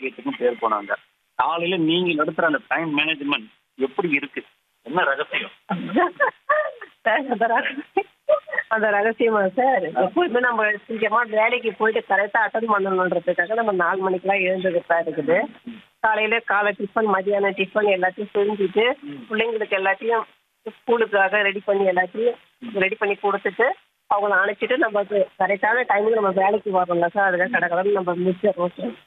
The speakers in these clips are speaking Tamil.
ஆரோக்கியத்துக்கும் பேர் போனாங்க காலையில நீங்க நடத்துற அந்த டைம் மேனேஜ்மெண்ட் எப்படி இருக்கு என்ன ரகசியம் சார் அந்த ரகசியம் அந்த ரகசியமா சார் எப்போதுமே நம்ம சீக்கிரமா வேலைக்கு போயிட்டு கரெக்டா அட்டன் பண்ணணுன்றதுக்காக நம்ம நாலு மணிக்கெல்லாம் எழுந்துக்கிட்டா இருக்குது காலையில காலை டிஃபன் மதியானம் டிஃபன் எல்லாத்தையும் செஞ்சுட்டு பிள்ளைங்களுக்கு எல்லாத்தையும் ஸ்கூலுக்காக ரெடி பண்ணி எல்லாத்தையும் ரெடி பண்ணி கொடுத்துட்டு அவங்கள அனுப்பிச்சிட்டு நம்ம கரெக்டான டைமுக்கு நம்ம வேலைக்கு வரோம்ல சார் அதுக்காக கடற்கடன்னு நம்ம முடிச்சிடுறோம் சார்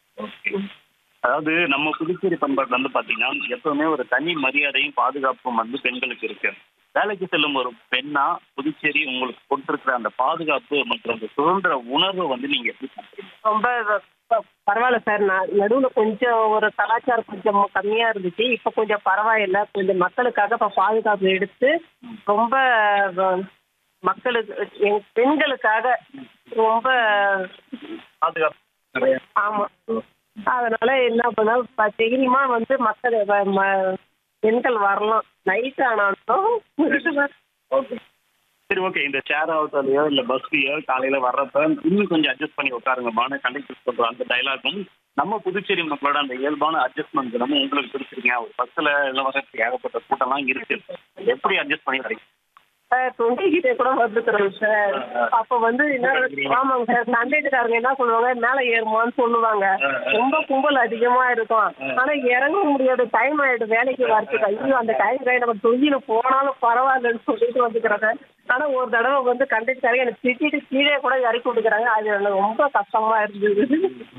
அதாவது நம்ம புதுச்சேரி பண்பாட்டுல வந்து பாத்தீங்கன்னா எப்பவுமே ஒரு தனி மரியாதையும் பாதுகாப்பும் வந்து பெண்களுக்கு இருக்கு வேலைக்கு செல்லும் ஒரு பெண்ணா புதுச்சேரி உங்களுக்கு கொடுத்திருக்கிற அந்த பாதுகாப்பு மற்றும் அந்த சுதந்திர உணர்வு வந்து நீங்க எப்படி பண்றீங்க ரொம்ப ப- பரவாயில்ல சார் நான் நடுவில் கொஞ்சம் ஒரு கலாச்சாரம் கொஞ்சம் கம்மியாக இருந்துச்சு இப்போ கொஞ்சம் பரவாயில்ல கொஞ்சம் மக்களுக்காக இப்போ பாதுகாப்பு எடுத்து ரொம்ப வ- மக்களுக்கு எங் பெண்களுக்காக ரொம்ப பாதுகாப்பு நிறைய ஆமாம் அதனால என்ன பண்ணா இப்போ தைரியமாக வந்து மக்கள் வ- ம- பெண்கள் வரலாம் நைட் ஆனாலும் ஓகே சரி ஓகே இந்த சேர் ஆகட்டையோ இல்ல பஸ்லயோ காலையில வர்றப்ப இன்னும் கொஞ்சம் அட்ஜஸ்ட் பண்ணி உட்காருங்கம்மான்னு கண்டக்டர் சொல்ற அந்த டைலாகும் நம்ம புதுச்சேரி மக்களோட அந்த இயல்பான அட்ஜஸ்ட்மெண்ட் நம்ம உங்களுக்கு பிடிச்சிருக்கீங்க ஒரு பஸ்ல எல்லாம் வர்றதுக்கு ஏகப்பட்ட கூட்டம்லாம் இருக்கு எப்படி அட்ஜஸ்ட் பண்ணி வரீங்க சார் டுவெண்ட்டி கிட்டே கூட வந்துக்கிறோம் சார் அப்போ வந்து என்ன ஆமாங்க சார் கண்டக்டர்காரங்க என்ன சொல்லுவாங்க மேலே ஏறுமான்னு சொல்லுவாங்க ரொம்ப கும்பல் அதிகமா இருக்கும் ஆனா இறங்க முடியாத டைம் ஆயிடும் வேலைக்கு வரதுக்கு ஐயோ அந்த டைம் நம்ம தொழில போனாலும் பரவாயில்லன்னு சொல்லிட்டு வந்துக்கிறாங்க ஆனா ஒரு தடவை வந்து கண்டக்டர்காரங்க எனக்கு திட்டிட்டு கீழே கூட இறக்கி விட்டுக்கிறாங்க அது எனக்கு ரொம்ப கஷ்டமா இருந்தது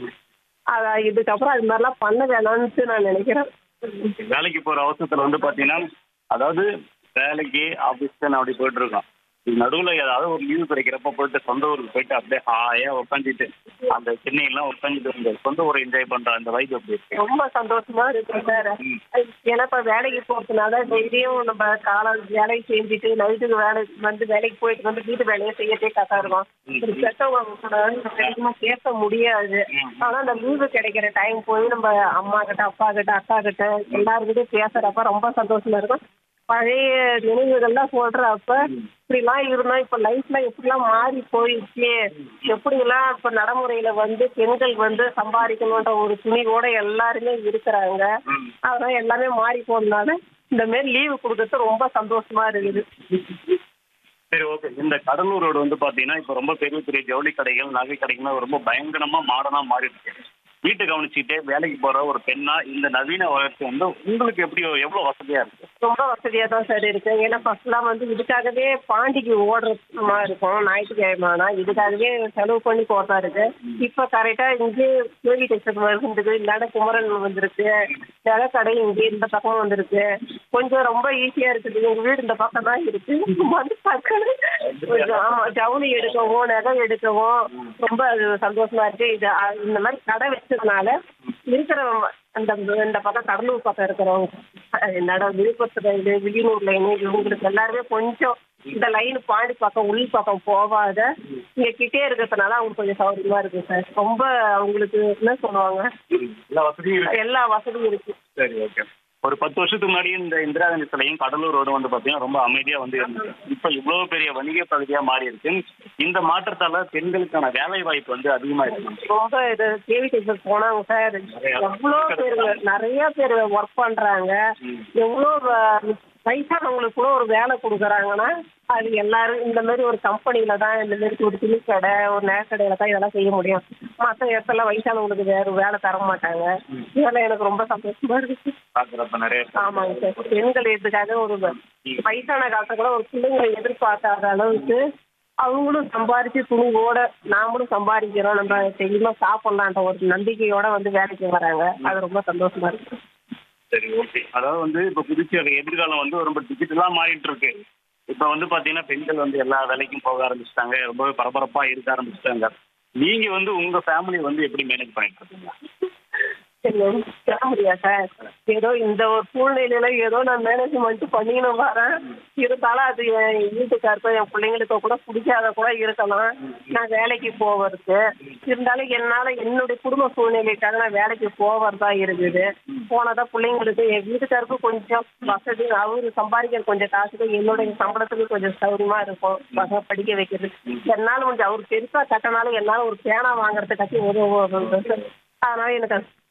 அதான் இதுக்கப்புறம் அது மாதிரிலாம் பண்ண வேணாம்னு நான் நினைக்கிறேன் வேலைக்கு போற அவசரத்துல வந்து பாத்தீங்கன்னா அதாவது வேலைக்கு ஆபீஸ்க்கு நான் அப்படி போயிட்டு இருக்கோம் இது நடுவுல ஏதாவது ஒரு லீவு கிடைக்கிறப்ப போயிட்டு சொந்த ஊருக்கு போயிட்டு அப்படியே ஹாயா உட்காந்துட்டு அந்த சென்னையெல்லாம் உட்காந்துட்டு இந்த சொந்த ஊரை என்ஜாய் பண்ற அந்த வைப் எப்படி இருக்கு ரொம்ப சந்தோஷமா இருக்கு சார் ஏன்னா இப்ப வேலைக்கு போறதுனால டெய்லியும் நம்ம காலம் வேலையை செஞ்சுட்டு நைட்டுக்கு வேலை வந்து வேலைக்கு போயிட்டு வந்து வீட்டு வேலையை செய்யறதே கரெக்டா இருக்கும் ஒரு பெற்றவங்க கூட நம்ம அதிகமா பேச முடியாது ஆனா அந்த லீவு கிடைக்கிற டைம் போய் நம்ம அம்மா கிட்ட அப்பா கிட்ட அக்கா கிட்ட எல்லாருக்கிட்டையும் பேசுறப்ப ரொம்ப சந்தோஷமா இருக்கும் பழைய நினைவுகள்லாம் சொல்றப்ப இப்படிலாம் இருந்தோம் இப்ப லைஃப்ல எப்படிலாம் மாறி போயிடுச்சு எப்படிலாம் இப்ப நடைமுறையில வந்து பெண்கள் வந்து சம்பாதிக்கணுன்ற ஒரு துணிவோட எல்லாருமே இருக்கிறாங்க அதனால எல்லாமே மாறி போனதுனால இந்த மாதிரி லீவு கொடுக்கறது ரொம்ப சந்தோஷமா இருக்குது சரி ஓகே இந்த கடலூர் ரோடு வந்து பாத்தீங்கன்னா இப்போ ரொம்ப பெரிய பெரிய ஜவுளி கடைகள் நகை கடைகள்லாம் ரொம்ப பயங்கரமா மாடர்னா மாறி இருக்கு வீட்டை கவனிச்சுக்கிட்டே வேலைக்கு போற ஒரு பெண்ணா இந்த நவீன வளர்ச்சி வந்து உங்களுக்கு எப்படி எவ்வளவு வசதியா இருக்கு ரொம்ப வசதியா தான் சார் இருக்கு ஏன்னா ஃபர்ஸ்ட்லாம் வந்து இதுக்காகவே பாண்டிக்கு ஓடுற மாதிரி இருக்கும் ஞாயிற்றுக்கிழமை ஆனா இதுக்காகவே செலவு பண்ணி போறதா இருக்கு இப்ப கரெக்டா இங்கே கேவி டெக்ஸ்ட் வந்துருக்கு இல்லாத குமரன் வந்திருக்கு கடை இங்கே இந்த பக்கம் வந்திருக்கு கொஞ்சம் ரொம்ப ஈஸியா இருக்குது எங்க வீடு இந்த பக்கம் தான் இருக்கு வந்து பக்கம் கொஞ்சம் ஆமா ஜவுளி எடுக்கவும் நகை எடுக்கவும் ரொம்ப அது சந்தோஷமா இருக்கு இது அ- இந்த மாதிரி கடை வச்சதுனால இருக்கிற அந்த இந்த பக்கம் கடலூர் பக்கம் இருக்கிறவங்க அஹ் நட விழுப்புரத்து லைனு வில்லியனூர் லைனு இவங்களுக்கு எல்லாருமே கொஞ்சம் இந்த லைன் பாண்டி பக்கம் உள் பக்கம் போகாத இங்க கிட்டே இருக்கிறதுனால அவங்களுக்கு கொஞ்சம் சௌகரியமா இருக்கு சார் ரொம்ப அவங்களுக்கு என்ன சொல்லுவாங்க எல்லா வசதியும் இருக்கு எல்லா வசதியும் இருக்கு சரி ஓகே ஒரு பத்து வருஷத்துக்கு முன்னாடி இந்த இந்திரா காந்தி சிலையும் கடலூர் ரோடு வந்து பாத்தீங்கன்னா ரொம்ப அமைதியா வந்து இருந்துச்சு இப்ப இவ்வளவு பெரிய வணிக பகுதியா மாறி இருக்கு இந்த மாற்றத்தால பெண்களுக்கான வேலை வாய்ப்பு வந்து அதிகமா இருக்கு ரொம்ப இது கேவி டீச்சர் போனாங்க சார் எவ்வளோ பேர் நிறைய பேர் ஒர்க் பண்றாங்க எவ்வளோ வ- வயசானவங்களுக்கு கூட ஒரு வேலை கொடுக்குறாங்கன்னா அது எல்லாரும் இந்த மாதிரி ஒரு கம்பெனில தான் இந்த மாதிரி ஒரு துணி கடை ஒரு நகைக்கடையில தான் இதெல்லாம் செய்ய முடியும் மற்ற இடத்துல வயசானவங்களுக்கு வேற வேலை தர மாட்டாங்க இதெல்லாம் எனக்கு ரொம்ப சந்தோஷமா இருக்கு பாக்குறப்ப நிறைய ஆமாங்க சார் பெண்கள் இதுக்காக ஒரு வயசான காலத்துல கூட ஒரு பிள்ளைங்களை எதிர்பார்க்காத அளவுக்கு அவங்களும் சம்பாரிச்சு துணிவோட நாமளும் சம்பாதிக்கிறோம் நம்ம தெளிவா சாப்பிடலான்ற ஒரு நம்பிக்கையோட வந்து வேலைக்கு வராங்க அது ரொம்ப சந்தோஷமா இருக்கு சரி ஓகே அதாவது வந்து இப்ப புதுச்சேரி எதிர்காலம் வந்து ரொம்ப டிஜிட்டலா மாறிட்டு இருக்கு இப்ப வந்து பாத்தீங்கன்னா பெண்கள் வந்து எல்லா வேலைக்கும் போக ஆரம்பிச்சிட்டாங்க ரொம்பவே பரபரப்பா இருக்க ஆரம்பிச்சிட்டாங்க நீங்க வந்து உங்க ஃபேமிலி வந்து எப்படி மேனேஜ் பண்ணிட்டு இருக்கீங்க சரி சொல்ல முடியா சார் ஏதோ இந்த ஒரு சூழ்நிலையில ஏதோ நான் மேனேஜ்மெண்ட் பண்ணின்னு வரேன் இருந்தாலும் அது என் வீட்டுக்காருக்கோ என் பிள்ளைங்களுக்கோ கூட பிடிக்காத கூட இருக்கலாம் நான் வேலைக்கு போவதுக்கு இருந்தாலும் என்னால என்னுடைய குடும்ப சூழ்நிலைக்காக நான் வேலைக்கு போவதா இருக்குது போனதா பிள்ளைங்களுக்கு என் வீட்டுக்காருக்கும் கொஞ்சம் வசதி அவரு சம்பாதிக்கிற கொஞ்சம் காசுக்கு என்னுடைய சம்பளத்துக்கு கொஞ்சம் சௌரியமா இருக்கும் பசங்க படிக்க வைக்கிறது என்னால கொஞ்சம் அவர் பெருசா கட்டினாலும் என்னால ஒரு பேனா வாங்குறதுக்காச்சும் உதவும் அதனால எனக்கு அது